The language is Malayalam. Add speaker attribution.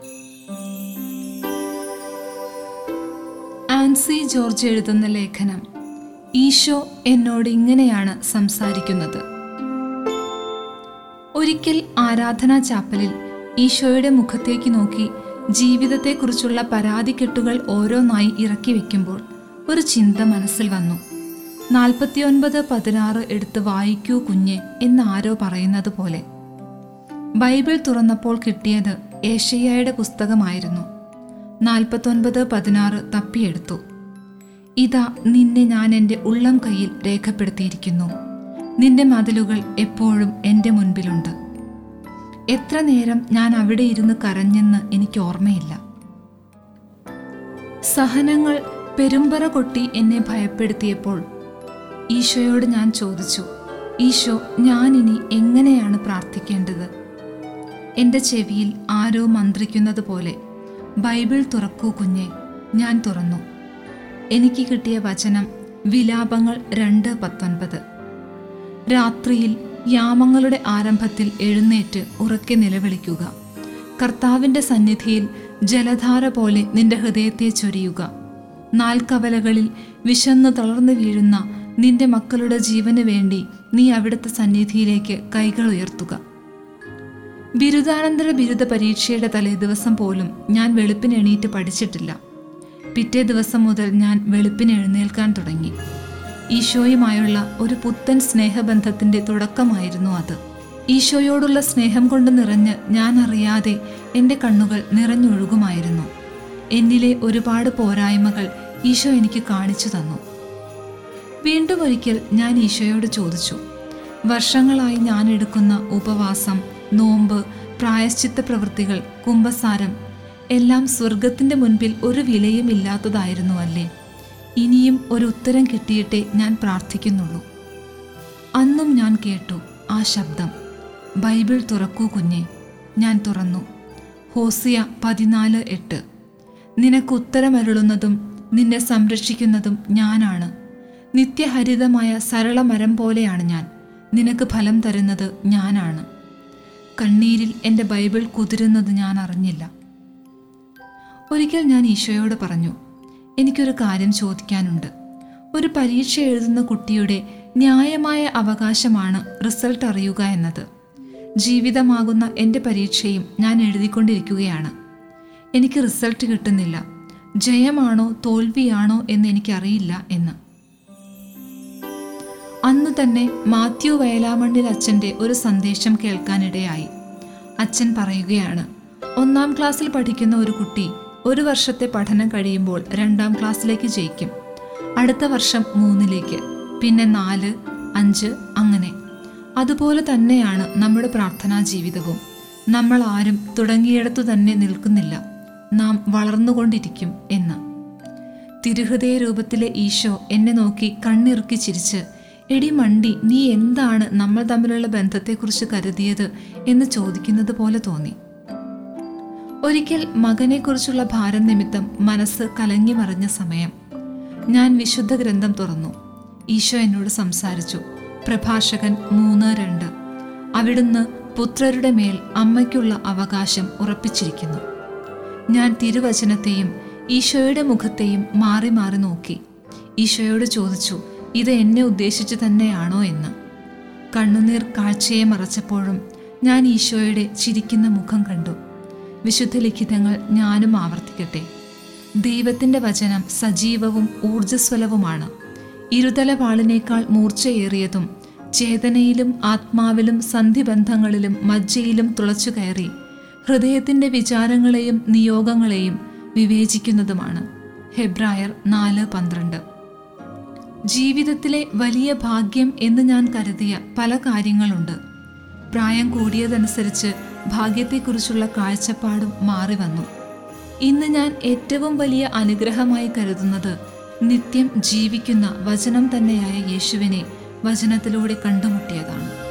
Speaker 1: ആൻസി ജോർജ് എഴുതുന്ന ലേഖനം ഈശോ എന്നോട് ഇങ്ങനെയാണ് സംസാരിക്കുന്നത് ഒരിക്കൽ ആരാധനാ ചാപ്പലിൽ ഈശോയുടെ മുഖത്തേക്ക് നോക്കി ജീവിതത്തെക്കുറിച്ചുള്ള പരാതിക്കെട്ടുകൾ ഓരോന്നായി ഇറക്കി വെക്കുമ്പോൾ ഒരു ചിന്ത മനസ്സിൽ വന്നു നാൽപ്പത്തിയൊൻപത് പതിനാറ് എടുത്ത് വായിക്കൂ കുഞ്ഞെ എന്ന് ആരോ പറയുന്നത് പോലെ ബൈബിൾ തുറന്നപ്പോൾ കിട്ടിയത് ഏഷ്യയുടെ പുസ്തകമായിരുന്നു നാൽപ്പത്തൊൻപത് പതിനാറ് തപ്പിയെടുത്തു ഇതാ നിന്നെ ഞാൻ എൻ്റെ ഉള്ളം കയ്യിൽ രേഖപ്പെടുത്തിയിരിക്കുന്നു നിന്റെ മതിലുകൾ എപ്പോഴും എൻ്റെ മുൻപിലുണ്ട് എത്ര നേരം ഞാൻ അവിടെ ഇരുന്ന് കരഞ്ഞെന്ന് എനിക്ക് ഓർമ്മയില്ല സഹനങ്ങൾ പെരുമ്പറ കൊട്ടി എന്നെ ഭയപ്പെടുത്തിയപ്പോൾ ഈശോയോട് ഞാൻ ചോദിച്ചു ഈശോ ഞാനിനി എങ്ങനെയാണ് പ്രാർത്ഥിക്കേണ്ടത് എൻ്റെ ചെവിയിൽ ആരോ മന്ത്രിക്കുന്നത് പോലെ ബൈബിൾ തുറക്കൂ കുഞ്ഞെ ഞാൻ തുറന്നു എനിക്ക് കിട്ടിയ വചനം വിലാപങ്ങൾ രണ്ട് പത്തൊൻപത് രാത്രിയിൽ യാമങ്ങളുടെ ആരംഭത്തിൽ എഴുന്നേറ്റ് ഉറക്കെ നിലവിളിക്കുക കർത്താവിൻ്റെ സന്നിധിയിൽ ജലധാര പോലെ നിന്റെ ഹൃദയത്തെ ചൊരിയുക നാൽക്കവലകളിൽ വിശന്ന് തളർന്നു വീഴുന്ന നിന്റെ മക്കളുടെ ജീവന് വേണ്ടി നീ അവിടുത്തെ സന്നിധിയിലേക്ക് കൈകൾ ഉയർത്തുക ബിരുദാനന്തര ബിരുദ പരീക്ഷയുടെ തലേ ദിവസം പോലും ഞാൻ വെളുപ്പിന് എണീറ്റ് പഠിച്ചിട്ടില്ല പിറ്റേ ദിവസം മുതൽ ഞാൻ വെളുപ്പിന് എഴുന്നേൽക്കാൻ തുടങ്ങി ഈശോയുമായുള്ള ഒരു പുത്തൻ സ്നേഹബന്ധത്തിന്റെ തുടക്കമായിരുന്നു അത് ഈശോയോടുള്ള സ്നേഹം കൊണ്ട് നിറഞ്ഞ് ഞാൻ അറിയാതെ എൻ്റെ കണ്ണുകൾ നിറഞ്ഞൊഴുകുമായിരുന്നു എന്നിലെ ഒരുപാട് പോരായ്മകൾ ഈശോ എനിക്ക് കാണിച്ചു തന്നു വീണ്ടും ഒരിക്കൽ ഞാൻ ഈശോയോട് ചോദിച്ചു വർഷങ്ങളായി ഞാൻ എടുക്കുന്ന ഉപവാസം നോമ്പ് പ്രായശ്ചിത്ത പ്രവൃത്തികൾ കുംഭസാരം എല്ലാം സ്വർഗത്തിന്റെ മുൻപിൽ ഒരു വിലയും ഇല്ലാത്തതായിരുന്നു അല്ലേ ഇനിയും ഒരു ഉത്തരം കിട്ടിയിട്ടേ ഞാൻ പ്രാർത്ഥിക്കുന്നുള്ളൂ അന്നും ഞാൻ കേട്ടു ആ ശബ്ദം ബൈബിൾ തുറക്കൂ കുഞ്ഞെ ഞാൻ തുറന്നു ഹോസിയ പതിനാല് എട്ട് നിനക്ക് ഉത്തരമരുളുന്നതും നിന്നെ സംരക്ഷിക്കുന്നതും ഞാനാണ് നിത്യഹരിതമായ സരള മരം പോലെയാണ് ഞാൻ നിനക്ക് ഫലം തരുന്നത് ഞാനാണ് കണ്ണീരിൽ എൻ്റെ ബൈബിൾ കുതിരുന്നത് ഞാൻ അറിഞ്ഞില്ല ഒരിക്കൽ ഞാൻ ഈശോയോട് പറഞ്ഞു എനിക്കൊരു കാര്യം ചോദിക്കാനുണ്ട് ഒരു പരീക്ഷ എഴുതുന്ന കുട്ടിയുടെ ന്യായമായ അവകാശമാണ് റിസൾട്ട് അറിയുക എന്നത് ജീവിതമാകുന്ന എൻ്റെ പരീക്ഷയും ഞാൻ എഴുതിക്കൊണ്ടിരിക്കുകയാണ് എനിക്ക് റിസൾട്ട് കിട്ടുന്നില്ല ജയമാണോ തോൽവിയാണോ എന്ന് എനിക്കറിയില്ല എന്ന് അന്ന് തന്നെ മാത്യു വയലാമണ്ണിൽ അച്ഛൻ്റെ ഒരു സന്ദേശം കേൾക്കാനിടയായി അച്ഛൻ പറയുകയാണ് ഒന്നാം ക്ലാസ്സിൽ പഠിക്കുന്ന ഒരു കുട്ടി ഒരു വർഷത്തെ പഠനം കഴിയുമ്പോൾ രണ്ടാം ക്ലാസ്സിലേക്ക് ജയിക്കും അടുത്ത വർഷം മൂന്നിലേക്ക് പിന്നെ നാല് അഞ്ച് അങ്ങനെ അതുപോലെ തന്നെയാണ് നമ്മുടെ പ്രാർത്ഥനാ ജീവിതവും നമ്മൾ ആരും തുടങ്ങിയിടത്തു തന്നെ നിൽക്കുന്നില്ല നാം വളർന്നുകൊണ്ടിരിക്കും എന്ന് തിരുഹൃദയ രൂപത്തിലെ ഈശോ എന്നെ നോക്കി കണ്ണിറുക്കി ചിരിച്ച് എടി മണ്ടി നീ എന്താണ് നമ്മൾ തമ്മിലുള്ള ബന്ധത്തെക്കുറിച്ച് കരുതിയത് എന്ന് ചോദിക്കുന്നത് പോലെ തോന്നി ഒരിക്കൽ മകനെക്കുറിച്ചുള്ള ഭാരം നിമിത്തം മനസ്സ് കലങ്ങി മറിഞ്ഞ സമയം ഞാൻ വിശുദ്ധ ഗ്രന്ഥം തുറന്നു ഈശോ എന്നോട് സംസാരിച്ചു പ്രഭാഷകൻ മൂന്ന് രണ്ട് അവിടുന്ന് പുത്രരുടെ മേൽ അമ്മയ്ക്കുള്ള അവകാശം ഉറപ്പിച്ചിരിക്കുന്നു ഞാൻ തിരുവചനത്തെയും ഈശോയുടെ മുഖത്തെയും മാറി മാറി നോക്കി ഈശോയോട് ചോദിച്ചു ഇത് എന്നെ ഉദ്ദേശിച്ച് തന്നെയാണോ എന്ന് കണ്ണുനീർ കാഴ്ചയെ മറച്ചപ്പോഴും ഞാൻ ഈശോയുടെ ചിരിക്കുന്ന മുഖം കണ്ടു വിശുദ്ധ ലിഖിതങ്ങൾ ഞാനും ആവർത്തിക്കട്ടെ ദൈവത്തിൻ്റെ വചനം സജീവവും ഊർജ്ജസ്വലവുമാണ് ഇരുതല വാളിനേക്കാൾ മൂർച്ചയേറിയതും ചേതനയിലും ആത്മാവിലും സന്ധിബന്ധങ്ങളിലും മജ്ജയിലും തുളച്ചു കയറി ഹൃദയത്തിൻ്റെ വിചാരങ്ങളെയും നിയോഗങ്ങളെയും വിവേചിക്കുന്നതുമാണ് ഹെബ്രായർ നാല് പന്ത്രണ്ട് ജീവിതത്തിലെ വലിയ ഭാഗ്യം എന്ന് ഞാൻ കരുതിയ പല കാര്യങ്ങളുണ്ട് പ്രായം കൂടിയതനുസരിച്ച് ഭാഗ്യത്തെക്കുറിച്ചുള്ള കാഴ്ചപ്പാടും മാറി വന്നു ഇന്ന് ഞാൻ ഏറ്റവും വലിയ അനുഗ്രഹമായി കരുതുന്നത് നിത്യം ജീവിക്കുന്ന വചനം തന്നെയായ യേശുവിനെ വചനത്തിലൂടെ കണ്ടുമുട്ടിയതാണ്